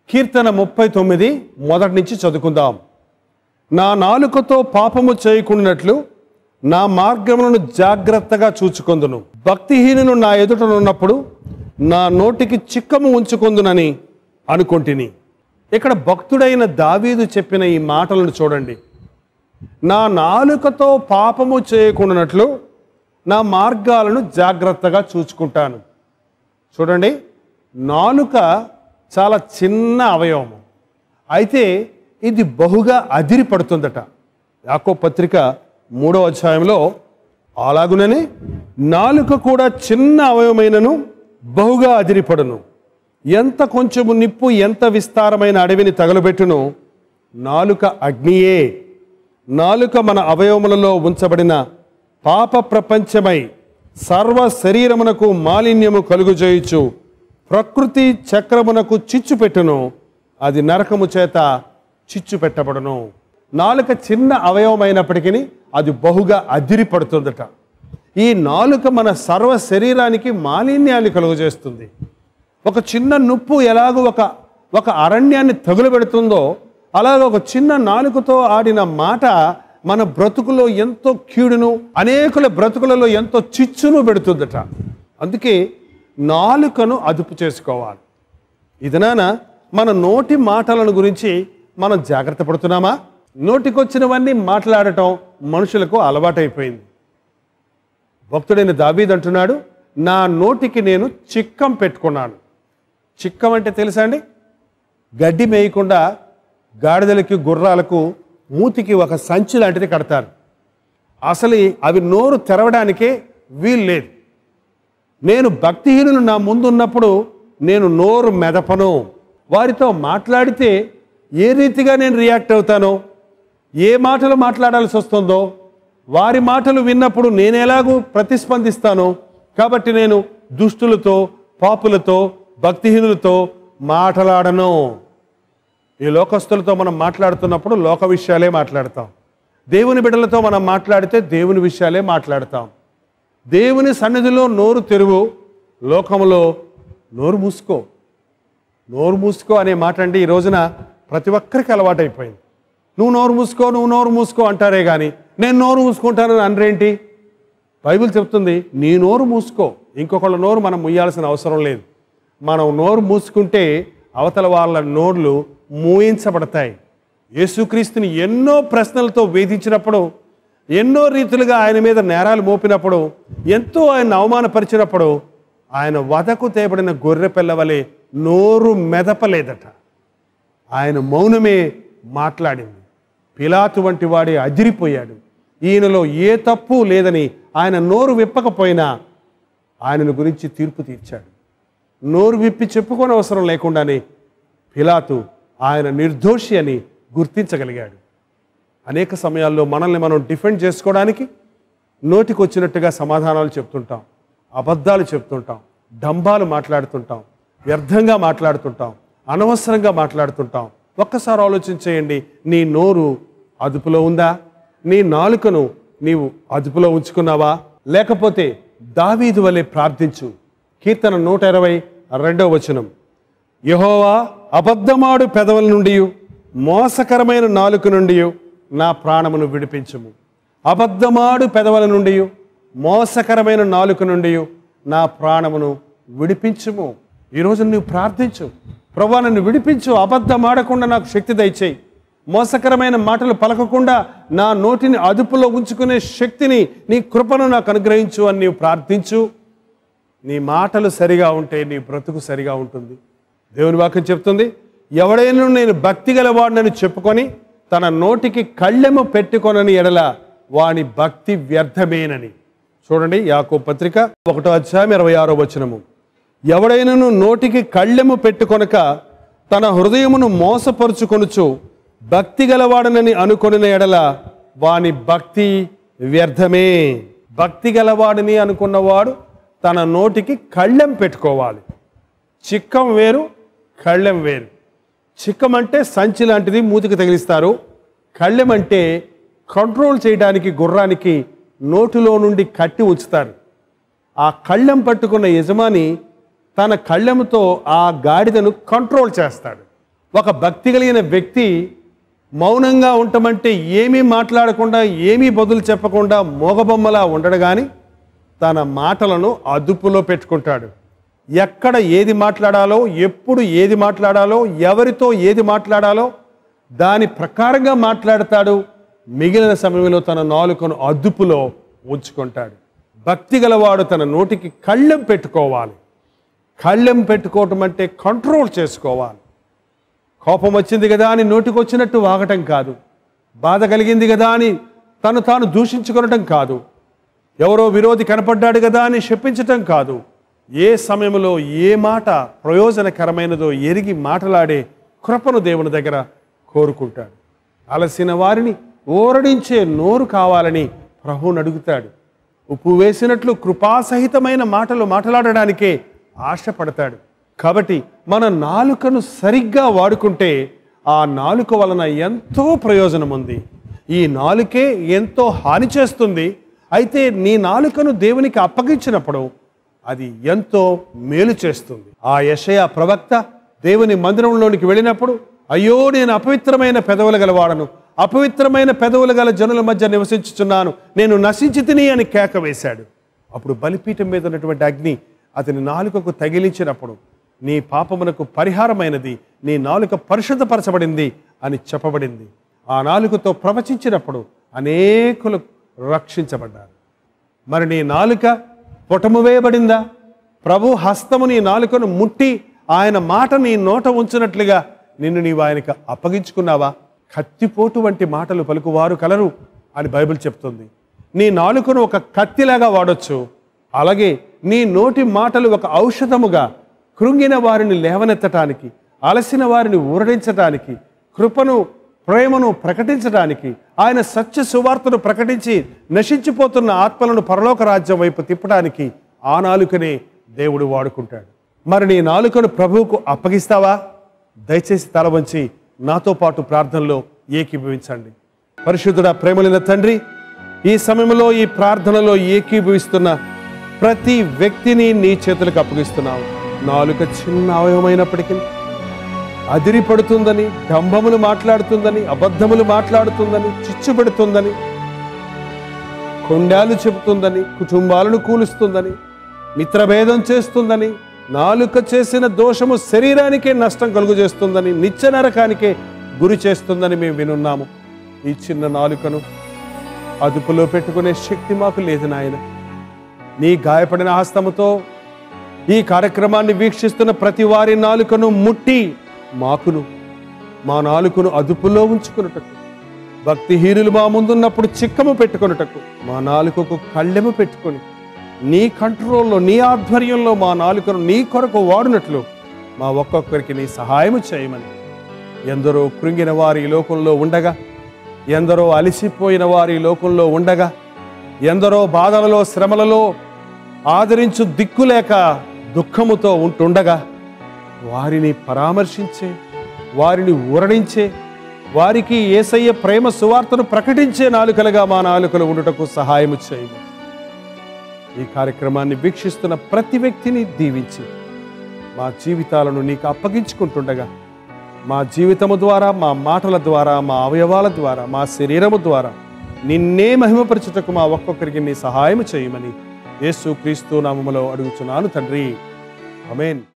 కీర్తన ముప్పై తొమ్మిది మొదటి నుంచి చదువుకుందాం నా నాలుకతో పాపము చేయకుండాట్లు నా మార్గములను జాగ్రత్తగా చూచుకొందును భక్తిహీనులు నా ఎదుటనున్నప్పుడు నా నోటికి చిక్కము ఉంచుకొందునని అనుకొంటిని ఇక్కడ భక్తుడైన దావీదు చెప్పిన ఈ మాటలను చూడండి నా నాలుకతో పాపము చేయకుండానట్లు నా మార్గాలను జాగ్రత్తగా చూచుకుంటాను చూడండి నాలుక చాలా చిన్న అవయవం అయితే ఇది బహుగా అదిరిపడుతుందట యాకో పత్రిక మూడో అధ్యాయంలో అలాగుననే నాలుక కూడా చిన్న అవయవమైనను బహుగా అదిరిపడును ఎంత కొంచెము నిప్పు ఎంత విస్తారమైన అడవిని తగలబెట్టును నాలుక అగ్నియే నాలుక మన అవయవములలో ఉంచబడిన పాప ప్రపంచమై సర్వ శరీరమునకు మాలిన్యము కలుగుచేయుచు ప్రకృతి చక్రమునకు చిచ్చు పెట్టును అది నరకము చేత చిచ్చు పెట్టబడును నాలుక చిన్న అవయవమైనప్పటికీ అది బహుగా అదిరిపడుతుందట ఈ నాలుక మన సర్వ శరీరానికి మాలిన్యాన్ని కలుగజేస్తుంది ఒక చిన్న నుప్పు ఎలాగో ఒక ఒక అరణ్యాన్ని తగులబెడుతుందో అలాగే ఒక చిన్న నాలుకతో ఆడిన మాట మన బ్రతుకులో ఎంతో కీడును అనేకుల బ్రతుకులలో ఎంతో చిచ్చును పెడుతుందట అందుకే నాలుకను అదుపు చేసుకోవాలి ఇదనాన మన నోటి మాటలను గురించి మనం జాగ్రత్త పడుతున్నామా నోటికొచ్చినవన్నీ మాట్లాడటం మనుషులకు అలవాటైపోయింది భక్తుడైన దావీద్ అంటున్నాడు నా నోటికి నేను చిక్కం పెట్టుకున్నాను చిక్కం అంటే తెలుసా అండి గడ్డి మేయకుండా గాడిదలకి గుర్రాలకు మూతికి ఒక సంచి లాంటిది కడతారు అసలు అవి నోరు తెరవడానికే వీలు లేదు నేను భక్తిహీనులు నా ముందున్నప్పుడు నేను నోరు మెదపను వారితో మాట్లాడితే ఏ రీతిగా నేను రియాక్ట్ అవుతానో ఏ మాటలు మాట్లాడాల్సి వస్తుందో వారి మాటలు విన్నప్పుడు నేను ఎలాగూ ప్రతిస్పందిస్తానో కాబట్టి నేను దుష్టులతో పాపులతో భక్తిహీనులతో మాట్లాడను ఈ లోకస్తులతో మనం మాట్లాడుతున్నప్పుడు లోక విషయాలే మాట్లాడతాం దేవుని బిడ్డలతో మనం మాట్లాడితే దేవుని విషయాలే మాట్లాడతాం దేవుని సన్నిధిలో నోరు తెరువు లోకములో నోరు మూసుకో నోరు మూసుకో అనే మాట అంటే ఈ రోజున ప్రతి ఒక్కరికి అలవాటైపోయింది నువ్వు నోరు మూసుకో నువ్వు నోరు మూసుకో అంటారే కానీ నేను నోరు మూసుకుంటానని అనరేంటి బైబిల్ చెప్తుంది నీ నోరు మూసుకో ఇంకొకళ్ళ నోరు మనం ముయ్యాల్సిన అవసరం లేదు మనం నోరు మూసుకుంటే అవతల వాళ్ళ నోర్లు మూయించబడతాయి యేసుక్రీస్తుని ఎన్నో ప్రశ్నలతో వేధించినప్పుడు ఎన్నో రీతులుగా ఆయన మీద నేరాలు మోపినప్పుడు ఎంతో ఆయన అవమానపరిచినప్పుడు ఆయన వదకు తేబడిన గొర్రె పిల్ల వలె నోరు మెదపలేదట ఆయన మౌనమే మాట్లాడింది పిలాతు వంటి వాడే అదిరిపోయాడు ఈయనలో ఏ తప్పు లేదని ఆయన నోరు విప్పకపోయినా ఆయనను గురించి తీర్పు తీర్చాడు నోరు విప్పి చెప్పుకోని అవసరం లేకుండానే పిలాతు ఆయన నిర్దోషి అని గుర్తించగలిగాడు అనేక సమయాల్లో మనల్ని మనం డిఫెండ్ చేసుకోవడానికి నోటికి వచ్చినట్టుగా సమాధానాలు చెప్తుంటాం అబద్ధాలు చెప్తుంటాం డంబాలు మాట్లాడుతుంటాం వ్యర్థంగా మాట్లాడుతుంటాం అనవసరంగా మాట్లాడుతుంటాం ఒక్కసారి ఆలోచన చేయండి నీ నోరు అదుపులో ఉందా నీ నాలుకను నీవు అదుపులో ఉంచుకున్నావా లేకపోతే దావీదు వలె ప్రార్థించు కీర్తన నూట ఇరవై రెండవ వచనం యహోవా అబద్ధమాడు పెదవుల నుండి మోసకరమైన నాలుక నుండి నా ప్రాణమును విడిపించుము అబద్ధమాడు పెదవుల నుండి మోసకరమైన నాలుక నుండి నా ప్రాణమును విడిపించుము ఈరోజు నువ్వు ప్రార్థించు ప్రభా నన్ను విడిపించు అబద్ధం ఆడకుండా నాకు శక్తి దయచేయి మోసకరమైన మాటలు పలకకుండా నా నోటిని అదుపులో ఉంచుకునే శక్తిని నీ కృపను నాకు అనుగ్రహించు అని నీవు ప్రార్థించు నీ మాటలు సరిగా ఉంటే నీ బ్రతుకు సరిగా ఉంటుంది దేవుని వాక్యం చెప్తుంది ఎవడైనా నేను భక్తి గలవాడినని చెప్పుకొని తన నోటికి కళ్ళెము పెట్టుకొనని ఎడల వాని భక్తి వ్యర్థమేనని చూడండి యాకో పత్రిక ఒకటో అధ్యాయం ఇరవై ఆరో వచనము ఎవడైనను నోటికి కళ్ళెము పెట్టుకొనక తన హృదయమును మోసపరుచుకొనుచు భక్తి గలవాడనని అనుకొనిన ఎడల వాని భక్తి వ్యర్థమే భక్తి గలవాడని అనుకున్నవాడు తన నోటికి కళ్ళెం పెట్టుకోవాలి చిక్కం వేరు కళ్ళెం వేరు చిక్కం అంటే సంచి లాంటిది మూతికి తగిలిస్తారు కళ్ళెం అంటే కంట్రోల్ చేయడానికి గుర్రానికి నోటిలో నుండి కట్టి ఉంచుతారు ఆ కళ్ళెం పట్టుకున్న యజమాని తన కళ్ళెంతో ఆ గాడిదను కంట్రోల్ చేస్తాడు ఒక భక్తి కలిగిన వ్యక్తి మౌనంగా ఉండమంటే ఏమీ మాట్లాడకుండా ఏమీ బదులు చెప్పకుండా మోగబొమ్మలా ఉండడు కానీ తన మాటలను అదుపులో పెట్టుకుంటాడు ఎక్కడ ఏది మాట్లాడాలో ఎప్పుడు ఏది మాట్లాడాలో ఎవరితో ఏది మాట్లాడాలో దాని ప్రకారంగా మాట్లాడతాడు మిగిలిన సమయంలో తన నాలుకను అదుపులో ఉంచుకుంటాడు భక్తి గలవాడు తన నోటికి కళ్ళెం పెట్టుకోవాలి కళ్ళెం పెట్టుకోవటం అంటే కంట్రోల్ చేసుకోవాలి కోపం వచ్చింది కదా అని నోటికొచ్చినట్టు వాగటం కాదు బాధ కలిగింది కదా అని తను తాను దూషించుకొనటం కాదు ఎవరో విరోధి కనపడ్డాడు కదా అని శపించటం కాదు ఏ సమయంలో ఏ మాట ప్రయోజనకరమైనదో ఎరిగి మాటలాడే కృపను దేవుని దగ్గర కోరుకుంటాడు అలసిన వారిని ఓరడించే నోరు కావాలని ప్రభువుని అడుగుతాడు ఉప్పు వేసినట్లు కృపాసహితమైన మాటలు మాట్లాడడానికే ఆశపడతాడు కాబట్టి మన నాలుకను సరిగ్గా వాడుకుంటే ఆ నాలుక వలన ఎంతో ప్రయోజనం ఉంది ఈ నాలుకే ఎంతో హాని చేస్తుంది అయితే నీ నాలుకను దేవునికి అప్పగించినప్పుడు అది ఎంతో మేలు చేస్తుంది ఆ యషయ ప్రవక్త దేవుని మందిరంలోనికి వెళ్ళినప్పుడు అయ్యో నేను అపవిత్రమైన పెదవులు గలవాడను అపవిత్రమైన పెదవులు గల జనుల మధ్య నివసించుచున్నాను నేను నశించి తిని అని కేక వేశాడు అప్పుడు బలిపీఠం మీద ఉన్నటువంటి అగ్ని అతని నాలుకకు తగిలించినప్పుడు నీ పాపమునకు పరిహారమైనది నీ నాలుక పరిశుద్ధపరచబడింది అని చెప్పబడింది ఆ నాలుకతో ప్రవచించినప్పుడు అనేకులు రక్షించబడ్డారు మరి నీ నాలుక పొటము వేయబడిందా ప్రభు హస్తము నీ నాలుకను ముట్టి ఆయన మాట నీ నోట ఉంచినట్లుగా నిన్ను నీవు ఆయనకు అప్పగించుకున్నావా కత్తిపోటు వంటి మాటలు పలుకువారు కలరు అని బైబిల్ చెప్తుంది నీ నాలుకను ఒక కత్తిలాగా వాడొచ్చు అలాగే నీ నోటి మాటలు ఒక ఔషధముగా కృంగిన వారిని లేవనెత్తటానికి అలసిన వారిని ఊరడించటానికి కృపను ప్రేమను ప్రకటించడానికి ఆయన సత్య సువార్తను ప్రకటించి నశించిపోతున్న ఆత్మలను పరలోక రాజ్యం వైపు తిప్పడానికి ఆ నాలుకనే దేవుడు వాడుకుంటాడు మరి నీ నాలుకను ప్రభువుకు అప్పగిస్తావా దయచేసి తల వంచి నాతో పాటు ప్రార్థనలో ఏకీభవించండి పరిశుద్ధుడ ప్రేమలిన తండ్రి ఈ సమయంలో ఈ ప్రార్థనలో ఏకీభవిస్తున్న ప్రతి వ్యక్తిని నీ చేతులకు అప్పగిస్తున్నావు నాలుక చిన్న అవయవమైనప్పటికీ అదిరిపడుతుందని డంబములు మాట్లాడుతుందని అబద్ధములు మాట్లాడుతుందని చిచ్చు పెడుతుందని కొండాలు చెబుతుందని కుటుంబాలను కూలుస్తుందని మిత్రభేదం చేస్తుందని నాలుక చేసిన దోషము శరీరానికే నష్టం కలుగు చేస్తుందని నిత్య నరకానికే గురి చేస్తుందని మేము వినున్నాము ఈ చిన్న నాలుకను అదుపులో పెట్టుకునే శక్తి మాకు లేదు నాయన నీ గాయపడిన హస్తముతో ఈ కార్యక్రమాన్ని వీక్షిస్తున్న ప్రతి వారి నాలుకను ముట్టి మాకును మా నాలుకను అదుపులో ఉంచుకున్నటకు భక్తిహీనులు మా ముందున్నప్పుడు చిక్కము పెట్టుకొనుటకు మా నాలుకకు కళ్ళెము పెట్టుకొని నీ కంట్రోల్లో నీ ఆధ్వర్యంలో మా నాలుకను నీ కొరకు వాడినట్లు మా ఒక్కొక్కరికి నీ సహాయము చేయమని ఎందరో కృంగిన వారి ఈ లోకంలో ఉండగా ఎందరో అలసిపోయిన వారి ఈ లోకంలో ఉండగా ఎందరో బాధలలో శ్రమలలో ఆదరించు దిక్కులేక దుఃఖముతో ఉంటుండగా వారిని పరామర్శించే వారిని ఊరడించే వారికి ఏసయ్య ప్రేమ సువార్తను ప్రకటించే నాలుకలుగా మా నాలుకలు ఉండుటకు సహాయము చేయము ఈ కార్యక్రమాన్ని వీక్షిస్తున్న ప్రతి వ్యక్తిని దీవించి మా జీవితాలను నీకు అప్పగించుకుంటుండగా మా జీవితము ద్వారా మా మాటల ద్వారా మా అవయవాల ద్వారా మా శరీరము ద్వారా నిన్నే మహిమపరచుటకు మా ఒక్కొక్కరికి నీ సహాయం చేయమని యేసు క్రీస్తు నామములో అడుగుచున్నాను తండ్రి అమేన్